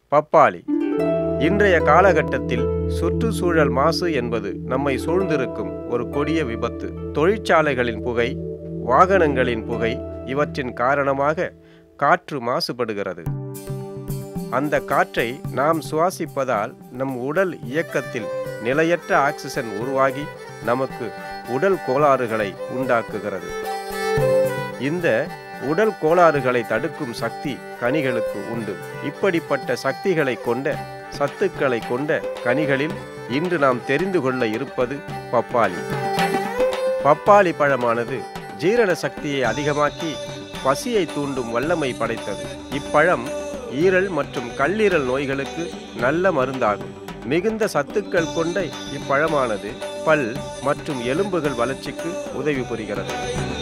பப்பாளி இன்றைய காலகட்டத்தில் சுற்றுச்சூழல் மாசு என்பது நம்மை சூழ்ந்திருக்கும் ஒரு கொடிய விபத்து தொழிற்சாலைகளின் புகை வாகனங்களின் புகை இவற்றின் காரணமாக காற்று மாசுபடுகிறது அந்த காற்றை நாம் சுவாசிப்பதால் நம் உடல் இயக்கத்தில் நிலையற்ற ஆக்சிஜன் உருவாகி நமக்கு உடல் கோளாறுகளை உண்டாக்குகிறது இந்த உடல் கோளாறுகளை தடுக்கும் சக்தி கனிகளுக்கு உண்டு இப்படிப்பட்ட சக்திகளை கொண்ட சத்துக்களை கொண்ட கனிகளில் இன்று நாம் தெரிந்து கொள்ள இருப்பது பப்பாளி பப்பாளி பழமானது ஜீரண சக்தியை அதிகமாக்கி பசியை தூண்டும் வல்லமை படைத்தது இப்பழம் ஈரல் மற்றும் கல்லீரல் நோய்களுக்கு நல்ல மருந்தாகும் மிகுந்த சத்துக்கள் கொண்ட இப்பழமானது பல் மற்றும் எலும்புகள் வளர்ச்சிக்கு உதவி புரிகிறது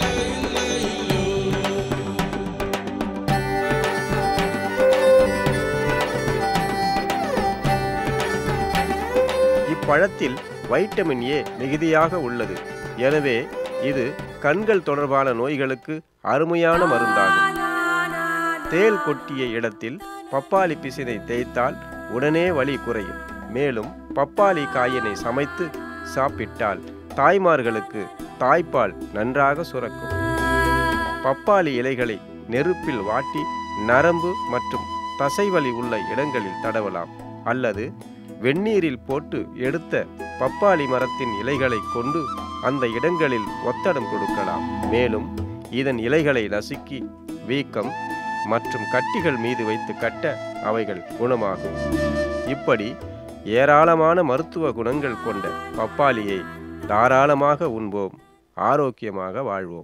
இப்பழத்தில் வைட்டமின் ஏ மிகுதியாக உள்ளது எனவே இது கண்கள் தொடர்பான நோய்களுக்கு அருமையான மருந்தாகும் தேல் கொட்டிய இடத்தில் பப்பாளி பிசினை தேய்த்தால் உடனே வலி குறையும் மேலும் பப்பாளி காயினை சமைத்து சாப்பிட்டால் தாய்மார்களுக்கு தாய்ப்பால் நன்றாக சுரக்கும் பப்பாளி இலைகளை நெருப்பில் வாட்டி நரம்பு மற்றும் தசைவலி உள்ள இடங்களில் தடவலாம் அல்லது வெந்நீரில் போட்டு எடுத்த பப்பாளி மரத்தின் இலைகளை கொண்டு அந்த இடங்களில் ஒத்தடம் கொடுக்கலாம் மேலும் இதன் இலைகளை நசுக்கி வீக்கம் மற்றும் கட்டிகள் மீது வைத்து கட்ட அவைகள் குணமாகும் இப்படி ஏராளமான மருத்துவ குணங்கள் கொண்ட பப்பாளியை தாராளமாக உண்போம் ஆரோக்கியமாக வாழ்வோம்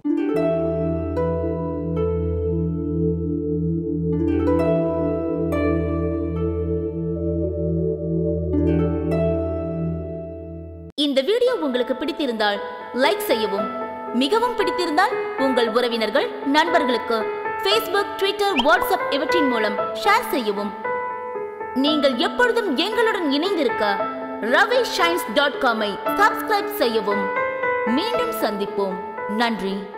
இந்த வீடியோ உங்களுக்கு பிடித்திருந்தால் லைக் செய்யவும் மிகவும் பிடித்திருந்தால் உங்கள் உறவினர்கள் நண்பர்களுக்கு ஃபேஸ்புக் ட்விட்டர் வாட்ஸ்அப் இவற்றின் மூலம் ஷேர் செய்யவும் நீங்கள் எப்பொழுதும் எங்களுடன் இணைந்திருக்க ரவி ஷைன்ஸ் டாட் காமை சப்ஸ்கிரைப் செய்யவும் மீண்டும் சந்திப்போம் நன்றி